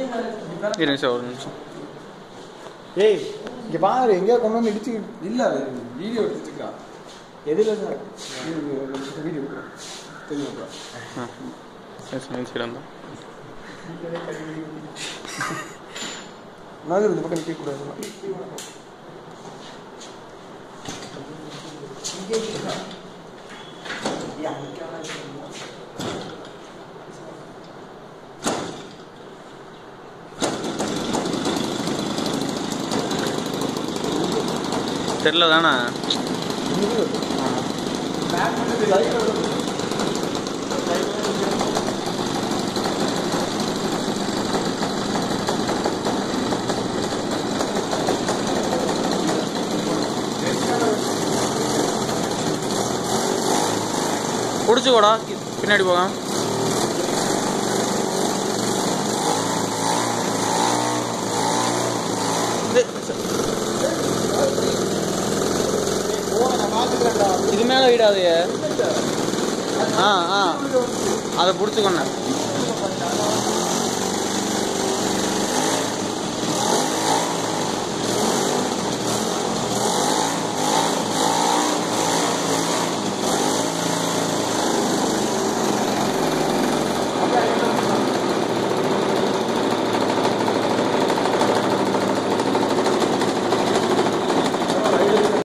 இரு நிமிஷம் ஒரு நிமிஷம் ஏய் இங்க பாரு எங்கேயா கொண்டு வந்து இடிச்சு இல்ல வீடியோ எடுத்துக்கா எதுல சார் வீடியோ தெரியும் ஆ சரி சரி வந்தோம் நான் இந்த பக்கம் நிற்க கூடாது தெரில தானே பிடிச்சிக்கோடா பின்னாடி போக இது மேலே விடாதே ஆ ஆ அதை பிடிச்சிக்கொண்ணேன்